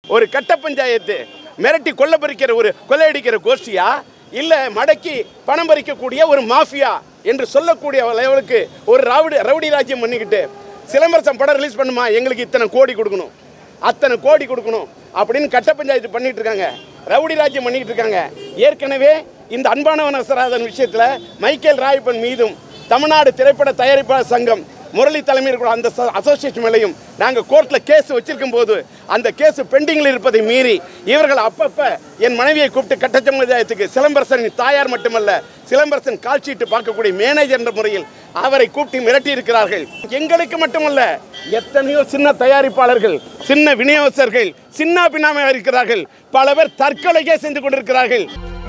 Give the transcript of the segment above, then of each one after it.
ஒரு கட்ட பஞ்சாயத்து மிரட்டி கொள்ள பறிக்கிற ஒரு கொள்ளையடிக்கிற கோஷ்டியா இல்ல மடக்கி பணம் பறிக்கக்கூடிய ஒரு மாஃபியா என்று சொல்லக்கூடிய லெவலுக்கு ஒரு ரவுடி ரவுடி ராஜ்யம் பண்ணிக்கிட்டு சிலம்பரசன் படம் ரிலீஸ் பண்ணுமா எங்களுக்கு இத்தனை கோடி கொடுக்கணும் அத்தனை கோடி கொடுக்கணும் அப்படின்னு கட்ட பஞ்சாயத்து பண்ணிட்டு இருக்காங்க ரவுடி ராஜ்யம் பண்ணிட்டு இருக்காங்க ஏற்கனவே இந்த அன்பானவன் அசராதன் விஷயத்துல மைக்கேல் ராயப்பன் மீதும் தமிழ்நாடு திரைப்பட தயாரிப்பாளர் சங்கம் முரளி தலைமையில் இருக்கிற அந்த அசோசியேஷன் மேலையும் நாங்கள் கோர்ட்டில் கேஸ் வச்சிருக்கும் போது அந்த கேஸ் பெண்டிங்கில் இருப்பதை மீறி இவர்கள் அப்பப்ப என் மனைவியை கூப்பிட்டு கட்ட சமுதாயத்துக்கு சிலம்பரசனின் தாயார் மட்டுமல்ல சிலம்பரசன் கால்ஷீட்டு பார்க்கக்கூடிய மேனேஜர் என்ற முறையில் அவரை கூப்பிட்டு மிரட்டி இருக்கிறார்கள் எங்களுக்கு மட்டுமல்ல எத்தனையோ சின்ன தயாரிப்பாளர்கள் சின்ன விநியோகஸ்தர்கள் சின்ன பின்னாமையாக இருக்கிறார்கள் பல பேர் தற்கொலைக்கே சென்று கொண்டிருக்கிறார்கள்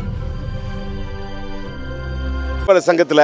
பல சங்கத்தில்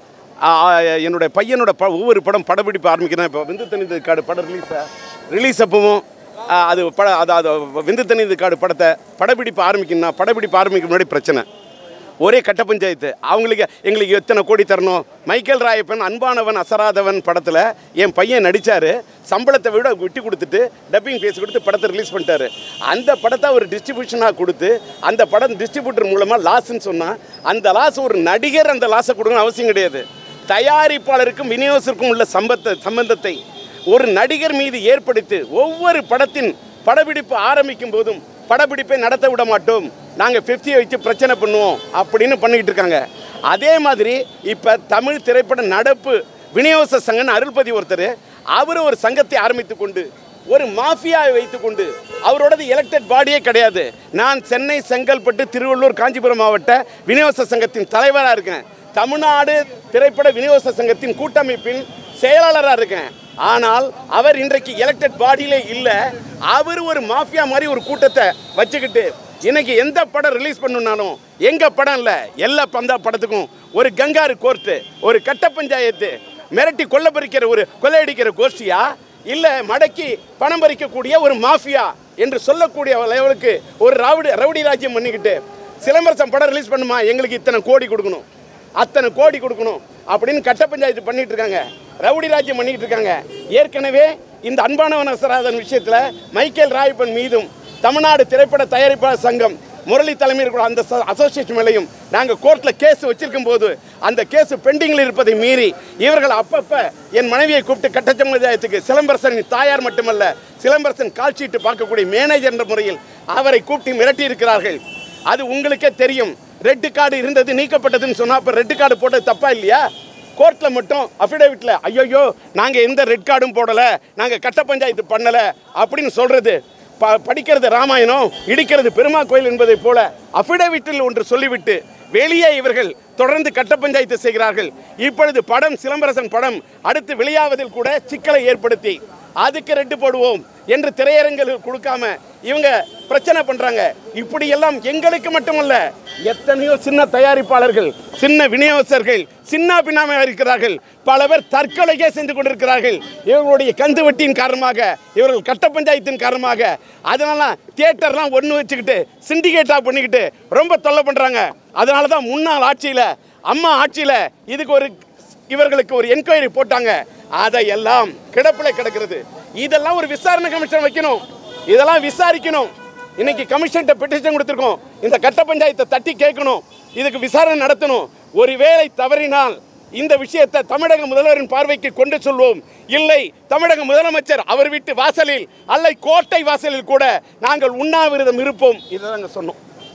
என்னுடைய பையனோட ப ஒவ்வொரு படம் படப்பிடிப்பு ஆரம்பிக்கிறேன் இப்போ விந்து தனிது காடு படம் ரிலீஸ் ரிலீஸ் அப்பவும் ஆ, அது பட அது அது விந்து தனிது காடு படத்தை படப்பிடிப்பு ஆரம்பிக்கணும்னா படப்பிடிப்பு ஆரம்பிக்க முன்னாடி பிரச்சனை ஒரே கட்ட பஞ்சாயத்து அவங்களுக்கு எங்களுக்கு எத்தனை கோடி தரணும் மைக்கேல் ராயப்பன் அன்பானவன் அசராதவன் படத்தில் என் பையன் நடித்தார் சம்பளத்தை விட விட்டு கொடுத்துட்டு டப்பிங் பேசி கொடுத்து படத்தை ரிலீஸ் பண்ணிட்டாரு அந்த படத்தை ஒரு டிஸ்ட்ரிபியூஷனாக கொடுத்து அந்த படம் டிஸ்ட்ரிபியூட்டர் மூலமாக லாஸ்ன்னு சொன்னால் அந்த லாஸ் ஒரு நடிகர் அந்த லாஸை கொடுக்கணும் அவசியம் கிடையாது தயாரிப்பாளருக்கும் விநியோகத்திற்கும் உள்ள சம்பத்த சம்பந்தத்தை ஒரு நடிகர் மீது ஏற்படுத்தி ஒவ்வொரு படத்தின் படப்பிடிப்பு ஆரம்பிக்கும் போதும் படப்பிடிப்பை நடத்த விட மாட்டோம் நாங்கள் ஃபிஃப்டியை வச்சு பிரச்சனை பண்ணுவோம் அப்படின்னு பண்ணிக்கிட்டு இருக்காங்க அதே மாதிரி இப்போ தமிழ் திரைப்பட நடப்பு விநியோக சங்கன் அருள்பதி ஒருத்தர் அவர் ஒரு சங்கத்தை ஆரம்பித்து கொண்டு ஒரு மாஃபியாவை வைத்துக்கொண்டு அவரோடது எலெக்டட் பாடியே கிடையாது நான் சென்னை செங்கல்பட்டு திருவள்ளூர் காஞ்சிபுரம் மாவட்ட விநியோக சங்கத்தின் தலைவராக இருக்கேன் தமிழ்நாடு திரைப்பட விநியோக சங்கத்தின் கூட்டமைப்பின் செயலாளராக இருக்கேன் ஆனால் அவர் இன்றைக்கு எலெக்டட் பாடியிலே இல்லை அவர் ஒரு மாஃபியா மாதிரி ஒரு கூட்டத்தை வச்சுக்கிட்டு இன்னைக்கு எந்த படம் ரிலீஸ் பண்ணணும்னாலும் எங்க படம் இல்லை எல்லா பந்தா படத்துக்கும் ஒரு கங்காரு கோர்ட்டு ஒரு கட்ட பஞ்சாயத்து மிரட்டி கொள்ள பறிக்கிற ஒரு கொள்ளையடிக்கிற கோஷ்டியா இல்ல மடக்கி பணம் பறிக்கக்கூடிய ஒரு மாஃபியா என்று சொல்லக்கூடிய லெவலுக்கு ஒரு ரவுடி ரவுடி ராஜ்யம் பண்ணிக்கிட்டு சிலம்பரசன் படம் ரிலீஸ் பண்ணுமா எங்களுக்கு இத்தனை கோடி கொடுக்கணும் அத்தனை கோடி கொடுக்கணும் அப்படின்னு கட்ட பஞ்சாயத்து பண்ணிட்டு இருக்காங்க ரவுடி ராஜ்யம் பண்ணிட்டு இருக்காங்க ஏற்கனவே இந்த அன்பானவன் அசராதன் விஷயத்துல மைக்கேல் ராயப்பன் மீதும் தமிழ்நாடு திரைப்பட தயாரிப்பாளர் சங்கம் முரளி தலைமையில் இருக்கிற அந்த அசோசியேஷன் மேலையும் நாங்கள் கோர்ட்டில் கேஸ் வச்சிருக்கும் போது அந்த கேஸ் பெண்டிங்கில் இருப்பதை மீறி இவர்கள் அப்பப்ப என் மனைவியை கூப்பிட்டு கட்ட சமுதாயத்துக்கு சிலம்பரசனின் தாயார் மட்டுமல்ல சிலம்பரசன் கால்ஷீட்டு பார்க்கக்கூடிய மேனேஜர் என்ற முறையில் அவரை கூப்பிட்டு மிரட்டி இருக்கிறார்கள் அது உங்களுக்கே தெரியும் ரெட் கார்டு இருந்தது நீக்கப்பட்டதுன்னு சொன்னா அப்ப ரெட் கார்டு போட்டது தப்பா இல்லையா கோர்ட்டில் மட்டும் அஃபிடேவிட்ல ஐயோ நாங்கள் எந்த ரெட் கார்டும் போடலை நாங்கள் கட்ட பஞ்சாயத்து பண்ணலை அப்படின்னு சொல்றது ப படிக்கிறது ராமாயணம் இடிக்கிறது பெருமா கோயில் என்பதைப் போல அஃபிடேவிட்டில் ஒன்று சொல்லிவிட்டு வெளியே இவர்கள் தொடர்ந்து கட்ட பஞ்சாயத்து செய்கிறார்கள் இப்பொழுது படம் சிலம்பரசன் படம் அடுத்து வெளியாவதில் கூட சிக்கலை ஏற்படுத்தி அதுக்கு ரெட்டு போடுவோம் என்று திரையரங்கில் கொடுக்காம இவங்க பிரச்சனை பண்றாங்க இப்படி எல்லாம் எங்களுக்கு மட்டுமல்ல எத்தனையோ சின்ன தயாரிப்பாளர்கள் சின்ன விநியோகஸ்தர்கள் சின்ன பின்னாமையாக இருக்கிறார்கள் பல பேர் தற்கொலைக்கே சென்று கொண்டிருக்கிறார்கள் இவர்களுடைய கந்து வட்டியின் காரணமாக இவர்கள் கட்ட பஞ்சாயத்தின் காரணமாக அதனால தியேட்டர்லாம் ஒன்று வச்சுக்கிட்டு சிண்டிகேட்டாக பண்ணிக்கிட்டு ரொம்ப தொல்லை பண்ணுறாங்க அதனால தான் முன்னாள் ஆட்சியில் அம்மா ஆட்சியில் இதுக்கு ஒரு இவர்களுக்கு ஒரு என்கொயரி போட்டாங்க அதையெல்லாம் கிடப்பில் கிடக்கிறது இதெல்லாம் ஒரு விசாரணை கமிஷன் வைக்கணும் இதெல்லாம் விசாரிக்கணும் இன்னைக்கு கமிஷன்கிட்ட பெட்டிஷன் கொடுத்துருக்கோம் இந்த கட்ட பஞ்சாயத்தை தட்டி கேட்கணும் இதுக்கு விசாரணை நடத்தணும் ஒருவேளை தவறினால் இந்த விஷயத்தை தமிழக முதல்வரின் பார்வைக்கு கொண்டு சொல்வோம் இல்லை தமிழக முதலமைச்சர் அவர் வீட்டு வாசலில் அல்லை கோட்டை வாசலில் கூட நாங்கள் உண்ணாவிரதம் இருப்போம் இதை நாங்கள் சொன்னோம்